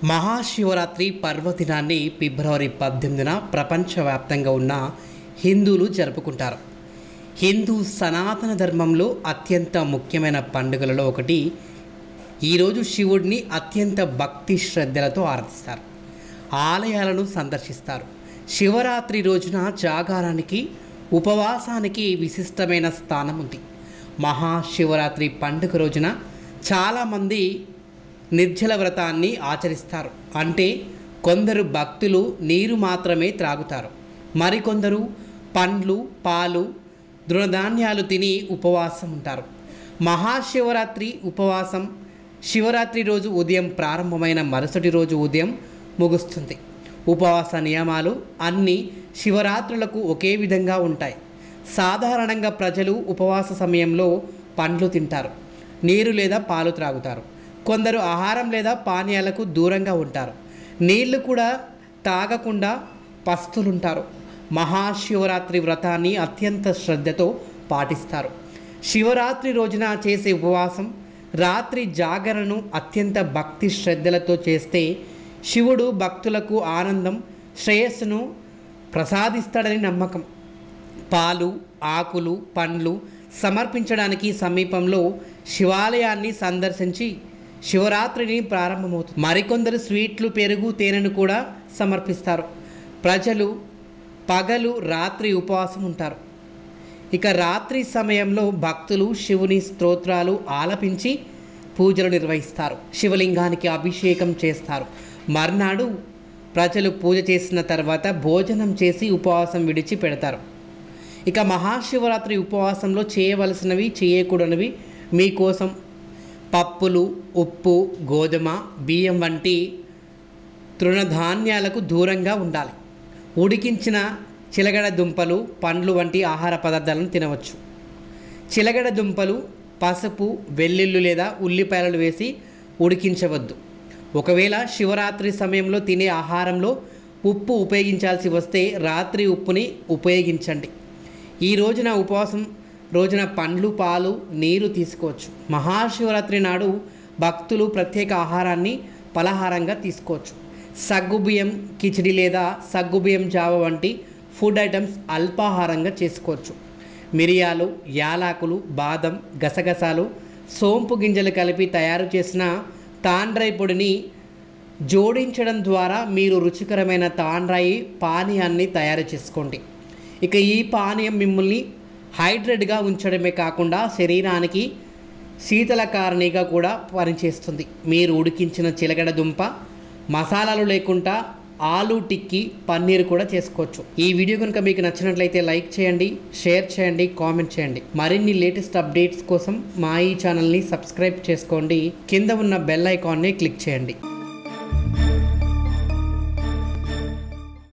మహాశివరాత్రి పర్వదినాన్ని ఫిబ్రవరి పద్దెనిమిదిన ప్రపంచవ్యాప్తంగా ఉన్న హిందువులు జరుపుకుంటారు హిందూ సనాతన ధర్మంలో అత్యంత ముఖ్యమైన పండుగలలో ఒకటి ఈరోజు శివుడిని అత్యంత భక్తి శ్రద్ధలతో ఆరాధిస్తారు ఆలయాలను సందర్శిస్తారు శివరాత్రి రోజున జాగారానికి ఉపవాసానికి విశిష్టమైన స్థానం ఉంది మహాశివరాత్రి పండుగ రోజున చాలామంది నిర్జల వ్రతాన్ని ఆచరిస్తారు అంటే కొందరు భక్తులు నీరు మాత్రమే త్రాగుతారు మరికొందరు పండ్లు పాలు దృఢధాన్యాలు తిని ఉపవాసం ఉంటారు మహాశివరాత్రి ఉపవాసం శివరాత్రి రోజు ఉదయం ప్రారంభమైన మరుసటి రోజు ఉదయం ముగుస్తుంది ఉపవాస నియమాలు అన్ని శివరాత్రులకు ఒకే విధంగా ఉంటాయి సాధారణంగా ప్రజలు ఉపవాస సమయంలో పండ్లు తింటారు నీరు లేదా పాలు త్రాగుతారు కొందరు ఆహారం లేదా పానీయాలకు దూరంగా ఉంటారు నీళ్లు కూడా తాగకుండా పస్తులుంటారు మహాశివరాత్రి వ్రతాన్ని అత్యంత శ్రద్ధతో పాటిస్తారు శివరాత్రి రోజున చేసే ఉపవాసం రాత్రి జాగరణను అత్యంత భక్తి శ్రద్ధలతో చేస్తే శివుడు భక్తులకు ఆనందం శ్రేయస్సును ప్రసాదిస్తాడని నమ్మకం పాలు ఆకులు పండ్లు సమర్పించడానికి సమీపంలో శివాలయాన్ని సందర్శించి శివరాత్రిని ప్రారంభమవుతుంది మరికొందరు స్వీట్లు పెరుగు తేనెను కూడా సమర్పిస్తారు ప్రజలు పగలు రాత్రి ఉపవాసం ఉంటారు ఇక రాత్రి సమయంలో భక్తులు శివుని స్తోత్రాలు ఆలపించి పూజలు నిర్వహిస్తారు శివలింగానికి అభిషేకం చేస్తారు మర్నాడు ప్రజలు పూజ చేసిన తర్వాత భోజనం చేసి ఉపవాసం విడిచి పెడతారు ఇక మహాశివరాత్రి ఉపవాసంలో చేయవలసినవి చేయకూడనివి మీకోసం పప్పులు ఉప్పు గోధుమ బియ్యం వంటి తృణధాన్యాలకు దూరంగా ఉండాలి ఉడికించిన చిలగడ దుంపలు పండ్లు వంటి ఆహార పదార్థాలను తినవచ్చు చిలగడ దుంపలు పసుపు వెల్లుల్లి లేదా ఉల్లిపాయలు వేసి ఉడికించవద్దు ఒకవేళ శివరాత్రి సమయంలో తినే ఆహారంలో ఉప్పు ఉపయోగించాల్సి వస్తే రాత్రి ఉప్పుని ఉపయోగించండి ఈ రోజున ఉపవాసం రోజున పండ్లు పాలు నీరు తీసుకోవచ్చు మహాశివరాత్రి నాడు భక్తులు ప్రత్యేక ఆహారాన్ని పలహారంగా తీసుకోవచ్చు సగ్గుబియ్యం కిచిడి లేదా సగ్గుబియ్యం జావ వంటి ఫుడ్ ఐటమ్స్ అల్పాహారంగా చేసుకోవచ్చు మిరియాలు యాలాకులు బాదం గసగసాలు సోంపు గింజలు కలిపి తయారు చేసిన తాండ్రై పొడిని జోడించడం ద్వారా మీరు రుచికరమైన తాండ్రాయి పానీయాన్ని తయారు చేసుకోండి ఇక ఈ పానీయం మిమ్మల్ని హైడ్రేట్గా ఉంచడమే కాకుండా శరీరానికి శీతలకారణిగా కూడా పనిచేస్తుంది మీరు ఉడికించిన చిలగడ దుంప మసాలాలు లేకుండా ఆలు టిక్కీ పన్నీర్ కూడా చేసుకోవచ్చు ఈ వీడియో కనుక మీకు నచ్చినట్లయితే లైక్ చేయండి షేర్ చేయండి కామెంట్ చేయండి మరిన్ని లేటెస్ట్ అప్డేట్స్ కోసం మా ఈ ఛానల్ని సబ్స్క్రైబ్ చేసుకోండి కింద ఉన్న బెల్ ఐకాన్ని క్లిక్ చేయండి